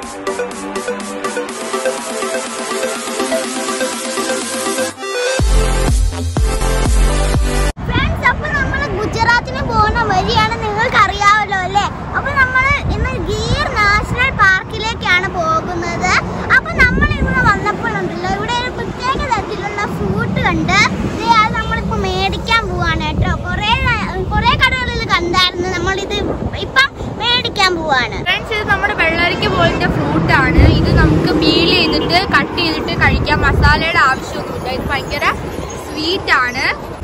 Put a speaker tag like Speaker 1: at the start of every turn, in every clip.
Speaker 1: Friends അപ്പൊ നമ്മൾ ഗുജറാത്തിന് പോകുന്ന വഴിയാണ് നിങ്ങൾക്ക് അറിയാമല്ലോ അല്ലേ അപ്പൊ നമ്മൾ ഇന്ന് ഗീർ നാഷണൽ പാർക്കിലേക്കാണ് പോകുന്നത് അപ്പൊ നമ്മൾ ഇവിടെ വന്നപ്പോഴുണ്ടല്ലോ ഇവിടെ ഒരു പ്രത്യേക തരത്തിലുള്ള ഫ്രൂട്ട് കണ്ട് ദേ അത് നമ്മളിപ്പോ മേടിക്കാൻ പോവാണ് കേട്ടോ കുറേ കുറേ കടകളിൽ കണ്ടായിരുന്നു നമ്മളിത് ഇപ്പം മേടിക്കാൻ പോവാണ്
Speaker 2: ഫ്രണ്ട്സ് ഇത് നമ്മുടെ വെള്ളരിക്ക പോലിന്റെ ഫ്രൂട്ട് ആണ് ഇത് നമുക്ക് പീൽ ചെയ്തിട്ട് കട്ട് ചെയ്തിട്ട് കഴിക്കാം മസാലയുടെ ആവശ്യമൊന്നുമില്ല ഇത് ഭയങ്കര സ്വീറ്റ് ആണ്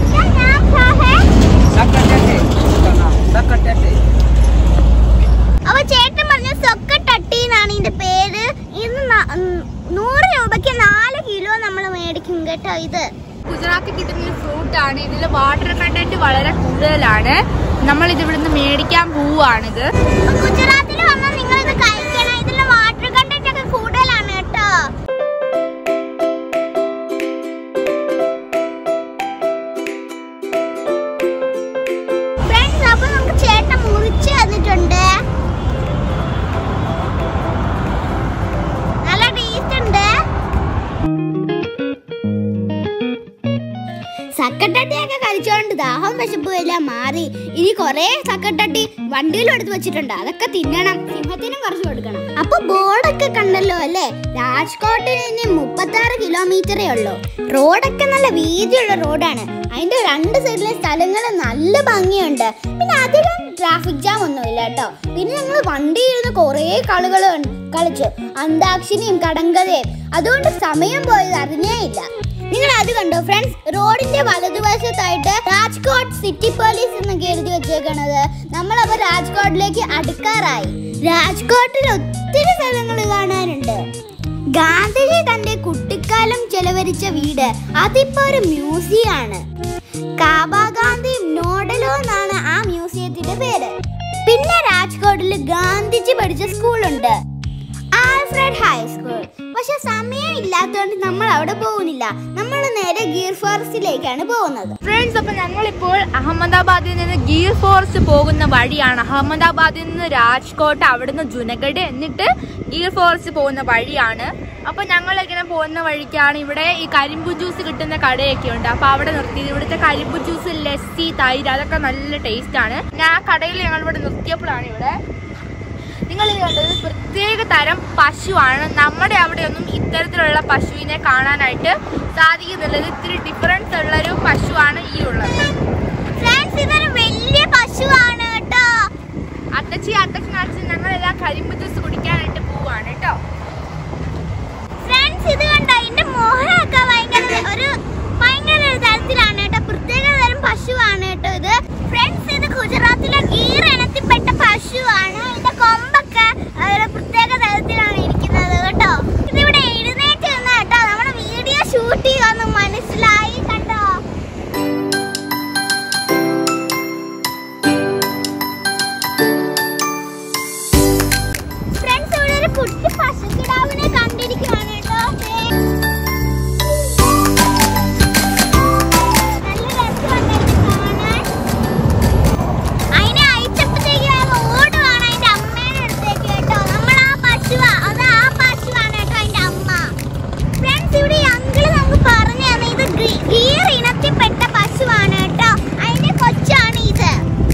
Speaker 1: അപ്പൊ ചേട്ടൻ പറഞ്ഞ സൊക്കട്ടട്ടി എന്നാണ് ഇതിന്റെ പേര് ഇത് ന- ഉം, നൂറ് രൂപയ്ക്ക് നാല് കിലോ നമ്മൾ മേടിക്കും കേട്ടോ ഇത്
Speaker 2: ഗുജറാത്തിൽ കിട്ടുന്ന ഒരു ഫ്രൂട്ട് ആണ് ഇതിൽ വാട്ടർ കണ്ടന്റ് വളരെ കൂടുതലാണ് നമ്മൾ ഇത് ഇവിടുന്ന് മേടിക്കാൻ പോവുകയാണിത്
Speaker 1: അപ്പൊ ഗുജറാത്തിൽ വന്നാൽ നിങ്ങൾ ഇത് കഴിക്കണം ഇതിൽ വാട്ടർ കണ്ടന്റ് ഒക്കെ കൂടുതലാണ് കേട്ടോ ഫ്രണ്ട്സ് അപ്പൊ നമുക്ക് ചേട്ടൻ മുറിച്ച് തന്നിട്ടുണ്ട് നല്ല ടേസ്റ്റ് ഉണ്ട് സക്കട്ടട്ടിയൊക്കെ കഴിച്ചോണ്ട് ദാഹം വിശപ്പും എല്ലാം മാറി ഇനി കൊറേ സക്കട്ടട്ടി വണ്ടിയിലെടുത്ത് വെച്ചിട്ടുണ്ട് അതൊക്കെ തിന്നണം സിംഹത്തിനും കുറച്ച് കൊടുക്കണം അപ്പൊ ബോർഡൊക്കെ കണ്ടല്ലോ അല്ലേ രാജ്കോട്ടിൽ ഇനി മുപ്പത്തി ആറ് കിലോമീറ്ററേ ഉള്ളൂ റോഡൊക്കെ നല്ല വീതിയുള്ള റോഡാണ് അതിന്റെ രണ്ട് സൈഡിലെ സ്ഥലങ്ങൾ നല്ല ഭംഗിയുണ്ട് പിന്നെ അധികം ട്രാഫിക് ജാം ഒന്നുമില്ല കേട്ടോ പിന്നെ ഞങ്ങൾ വണ്ടി ഇരുന്ന് കുറേ കളികൾ കളിച്ചു അന്താക്ഷരിയും കടങ്കഥയും അതുകൊണ്ട് സമയം പോയത് അറിഞ്ഞേ ഇല്ല നിങ്ങൾ അത് കണ്ടോ ഫ്രണ്ട്സ് റോഡിന്റെ വലതുവശത്തായിട്ട് രാജ്കോട്ട് സിറ്റി പോലീസ് എന്നൊക്കെ എഴുതി വെച്ചേക്കണത് നമ്മളപ്പോ രാജ്കോട്ടിലേക്ക് അടുക്കാറായി രാജ്കോട്ടിൽ ഒത്തിരി സ്ഥലങ്ങൾ കാണാനുണ്ട് ഗാന്ധിജി തന്റെ കുട്ടിക്കാലം ചെലവഴിച്ച വീട് അതിപ്പോ ഒരു മ്യൂസിയം ആണ് കാബ ഗാന്ധി നോഡലോ എന്നാണ് ആ മ്യൂസിയത്തിന്റെ പേര് പിന്നെ രാജ്കോട്ടിൽ ഗാന്ധിജി പഠിച്ച സ്കൂളുണ്ട് ആൽഫ്രഡ് ഹൈസ്കൂൾ പക്ഷെ സമയം ഇല്ലാത്തതുകൊണ്ട് നമ്മൾ അവിടെ പോകുന്നില്ല നമ്മൾ നേരെ ഗീർ ഫോറസ്റ്റിലേക്കാണ് പോകുന്നത്
Speaker 2: ഫ്രണ്ട്സ് അപ്പൊ ഞങ്ങളിപ്പോൾ അഹമ്മദാബാദിൽ നിന്ന് ഗീർ ഫോറസ്റ്റ് പോകുന്ന വഴിയാണ് അഹമ്മദാബാദിൽ നിന്ന് രാജ്കോട്ട് അവിടുന്ന് ജുനഗഡ് എന്നിട്ട് ഗീർ ഫോറസ്റ്റ് പോകുന്ന വഴിയാണ് അപ്പൊ ഞങ്ങൾ ഇങ്ങനെ പോകുന്ന വഴിക്കാണ് ഇവിടെ ഈ കരിമ്പു ജ്യൂസ് കിട്ടുന്ന കടയൊക്കെ ഉണ്ട് അപ്പൊ അവിടെ നിർത്തി ഇവിടുത്തെ കരിമ്പു ജ്യൂസ് ലസ്സി തൈര് അതൊക്കെ നല്ല ടേസ്റ്റ് ആണ് ഞാൻ ആ കടയിൽ ഞങ്ങൾ ഇവിടെ നിർത്തിയപ്പോഴാണ് ഇവിടെ നിങ്ങൾ ഇത് കണ്ടത് പ്രത്യേക തരം പശുവാണ് നമ്മുടെ അവിടെയൊന്നും ഇത്തരത്തിലുള്ള പശുവിനെ കാണാനായിട്ട് സാധിക്കുന്നില്ല ഇത് ഇത്തിരി ഡിഫറൻസ് ഉള്ള ഒരു പശുവാണ് ഈ ഉള്ളത്
Speaker 1: ഫ്രണ്ട്സ് ഇതൊരു വലിയ പശുവാണ് കേട്ടോ
Speaker 2: അത്തച്ചി അത്തച്ചൻ അച്ഛൻ ഞങ്ങളെല്ലാം കരിമ്പ് ജ്യൂസ് കുടിക്കാനായിട്ട് പോവാണ് കേട്ടോ
Speaker 1: ഫ്രണ്ട്സ് ഇത് കണ്ടോ ഇതിന്റെ മോഹമൊക്കെ ഭയങ്കര ഒരു ഭയങ്കര ഒരു തരത്തിലാണ് കേട്ടോ പ്രത്യേക തരം പശുവാണ് കേട്ടോ ഇത് ഫ്രണ്ട്സ് ഇത് ഗുജറാത്തിലെ ഗീർ ഇനത്തിൽപ്പെട്ട പശുവാണ് ഇതിന്റെ കൊമ്പൊക്കെ ഒരു പ്രത്യേക തരത്തിലാണ് ഇരിക്കുന്നത് കേട്ടോ ഇതിവിടെ എഴുന്നേറ്റ് നിന്ന് കേട്ടോ നമ്മുടെ വീഡിയോ ഷൂട്ട് ചെയ്യാന്ന് മനസ്സിലായി കണ്ടോ ഫ്രണ്ട്സ് ഇവിടെ ഒരു കുട്ടി പശുക്കിടാവിനെ കണ്ടിരിക്കുവാണ് കേട്ടോ ദേ. നല്ല രസമുണ്ട് ഇത് കാണാൻ. അതിനെ അയച്ചപ്പോഴത്തേക്കും അത് ഓടുവാണ് അതിന്റെ അമ്മേടെ അടുത്തേക്ക് കേട്ടോ. നമ്മൾ ആ പശുവാ. അത് ആ പശുവാണ് കേട്ടോ അതിന്റെ അമ്മ. Friends, ഇവിടെ ഈ uncle നമുക്ക് പറഞ്ഞു തന്നു ഇത് ഗീ- ഗീർ ഇനത്തിൽപ്പെട്ട പശുവാണ് കേട്ടോ. അതിന്റെ കൊച്ചാണ് ഇത്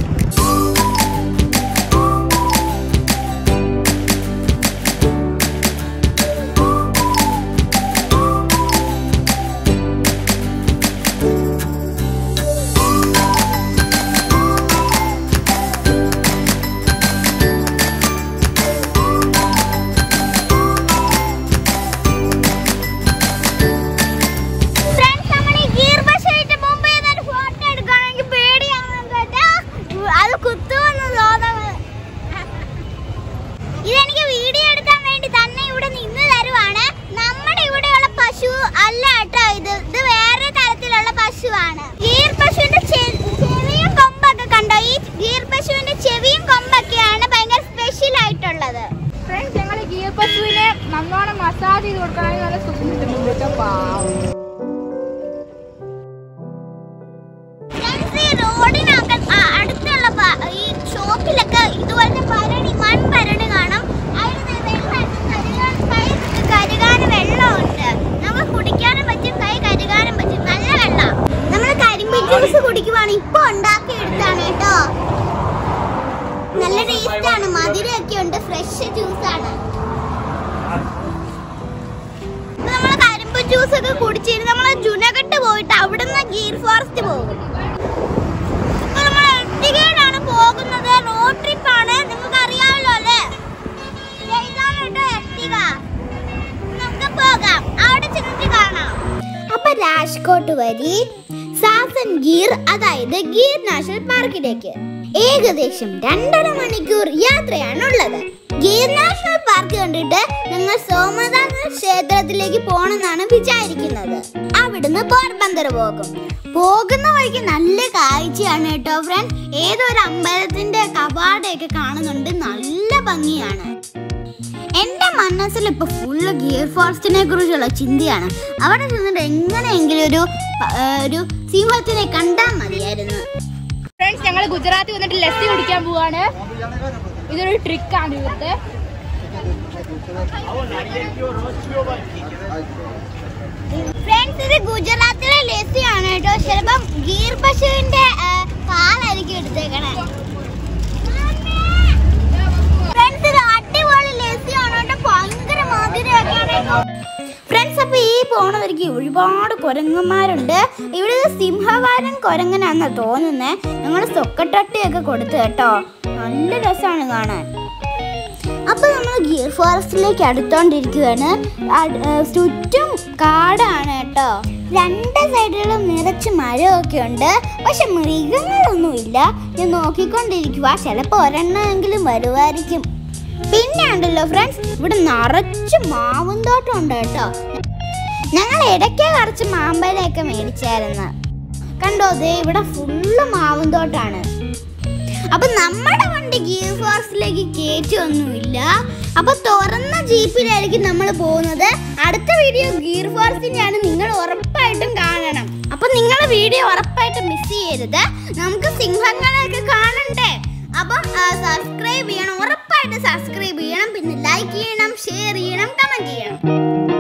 Speaker 1: Friends, നമ്മൾ ഈ ഗീർ പശുവായിട്ട് മുമ്പ് ചെയ്തൊരു photo എടുക്കുകയാണെങ്കിൽ പേടിയാണ് കേട്ടോ. അത് കുത്തുമെന്ന് തോന്നുന്നത് ഇതെനിക്ക് വീഡിയോ എടുക്കാൻ വേണ്ടി തന്നെ ഇവിടെ നിന്ന് തരുവാണ് നമ്മുടെ ഇവിടെയുള്ള പശു അല്ല കേട്ടോ ഇത് ഇത് വേറെ തരത്തിലുള്ള പശുവാണ് ഗീർ പശുവിന്റെ ചെ- ചെവിയും കൊമ്പൊക്കെ കണ്ടോ ഈ ഗീർ പശുവിന്റെ ചെവിയും കൊമ്പൊക്കെയാണ് ഭയങ്കര സ്പെഷ്യൽ ആയിട്ടുള്ളത്
Speaker 2: ഫ്രണ്ട്സ് ഞങ്ങൾ ഗീർ പശുവിനെ നല്ലോണം മസാജ് ചെയ്ത് കൊടുക്കണമെങ്കിൽ നല്ല സുഖം കിട്ടുന്നുണ്ട് കേട്ടോ പാവം
Speaker 1: Friends, ഈ റോഡിനൊക്കെ അ- അടുത്തുള്ള പ- ഈ ഷോപ്പിലൊക്കെ ഇതുപോലത്തെ ഭരണി മൺഭരണി കാണാം അതിൽ നിന്ന് വെള്ളം എടുത്ത് ഫ്രഷ് ജ്യൂസാണ് നമ്മൾ കരിമ്പ് ജ്യൂസ് ഒക്കെ കുടിച്ചിട്ട് നമ്മൾ ജുനകട്ട് പോയിട്ട് അവിടുന്ന് ഗീർ ഫോറസ്റ്റ് പോകും ഇപ്പൊ നമ്മൾ എർട്ടിഗയിലാണ് പോകുന്നത് റോഡ് ട്രിപ്പ് ആണ് നിങ്ങൾക്ക് അറിയാമല്ലോ അല്ലേ ദേ ഇതാണ് കേട്ടോ എർട്ടിഗ നമുക്ക് പോകാം അവിടെ ചെന്നിട്ട് കാണാം അപ്പൊ രാജ്കോട്ട് വഴി സാസൻ ഗീർ അതായത് ഗീർ നാഷണൽ പാർക്കിലേക്ക് ഏകദേശം രണ്ടര മണിക്കൂർ യാത്രയാണുള്ളത് ഗീർ നാഷണൽ പാർക്ക് കണ്ടിട്ട് ഞങ്ങൾ സോമനാഥ ക്ഷേത്രത്തിലേക്ക് പോകണമെന്നാണ് വിചാരിക്കുന്നത് അവിടുന്ന് പോർബന്ദർ പോകും പോകുന്ന വഴിക്ക് നല്ല കാഴ്ചയാണ് കേട്ടോ ഫ്രണ്ട് ഏതൊരു അമ്പലത്തിന്റെ കവാടയൊക്കെ കാണുന്നുണ്ട് നല്ല ഭംഗിയാണ് എന്റെ മനസ്സിൽ ഇപ്പൊ ഫുള്ള് ഗിയർ ഫോറസ്റ്റിനെ കുറിച്ചുള്ള ചിന്തയാണ് അവിടെ ചെന്നിട്ട് എങ്ങനെയെങ്കിലും ഒരു പ- ഏ, ഒരു സിംഹത്തിനെ കണ്ടാൽ മതിയായിരുന്നു
Speaker 2: ഫ്രണ്ട്സ് ഞങ്ങൾ ഗുജറാത്തിൽ വന്നിട്ട് ലസ്സി കുടിക്കാൻ പോവാണ് ഇതൊരു ട്രിക്കാണ് ഇവിടുത്തെ
Speaker 1: ഫ്രണ്ട്സ് ഇത് ഗുജറാത്തിലെ ലസ്സിയാണ് കേട്ടോ ചിലപ്പം ഗീർ പശുവിന്റെ ഏ, പാലായിരിക്കും എടുത്തേക്കണേ ഫ്രണ്ട്സ് ഇത് അടിപൊളി ലസ്സിയാണ് കേട്ടോ ഭയങ്കര മധുരമൊക്കെയാണ് ഫ്രണ്ട്സ് അപ്പൊ ഈ പോണവർക്ക് ഒരുപാട് കുരങ്ങന്മാരുണ്ട് ഇവിടെ ഇത് സിംഹവാലൻ കുരങ്ങനാന്നാ തോന്നുന്നേ ഞങ്ങൾ സൊക്കട്ടട്ടിയൊക്കെ കൊടുത്തു കേട്ടോ നല്ല രസമാണ് കാണാൻ അപ്പൊ നമ്മൾ ഗിയർ ഫോറസ്റ്റിലേക്ക് അടുത്തോണ്ടിരിക്കുകയാണ് അട്- ഏ, ചുറ്റും കാടാണ് കേട്ടോ രണ്ട് സൈഡിലും നിറച്ച് മരമൊക്കെ ഉണ്ട് പക്ഷെ മൃഗങ്ങളൊന്നുമില്ല ഞാൻ നോക്കിക്കൊണ്ടിരിക്കുക ചിലപ്പോൾ ഒരെണ്ണമെങ്കിലും വരുമായിരിക്കും പിന്നെ ഉണ്ടല്ലോ ഫ്രണ്ട്സ് ഇവിടെ നിറച്ച് മാവും തോട്ടം ഉണ്ട് കേട്ടോ ഞങ്ങൾ ഇടയ്ക്ക് കുറച്ച് മാമ്പഴമൊക്കെ മേടിച്ചായിരുന്നു കണ്ടോ ദേ ഇവിടെ ഫുള്ള് മാവും തോട്ടാണ് അപ്പൊ നമ്മുടെ വണ്ടി ഗിയർ ഫോറസ്റ്റിലേക്ക് കയറ്റൊന്നുമില്ല അപ്പൊ തുറന്ന ജീപ്പിലായിരിക്കും നമ്മൾ പോകുന്നത് അടുത്ത വീഡിയോ ഗിയർ ഫോറസ്റ്റിന്റെയാണ് നിങ്ങൾ ഉറപ്പായിട്ടും കാണണം അപ്പൊ നിങ്ങൾ വീഡിയോ ഉറപ്പായിട്ടും മിസ് ചെയ്യരുത് നമുക്ക് സിംഹങ്ങളെയൊക്കെ കാണണ്ടേ അപ്പം സബ്സ്ക്രൈബ് ചെയ്യണം ഉറപ്പായിട്ടും സബ്സ്ക്രൈബ് ചെയ്യണം പിന്നെ ലൈക്ക് ചെയ്യണം ഷെയർ ചെയ്യണം കമന്റ് ചെയ്യണം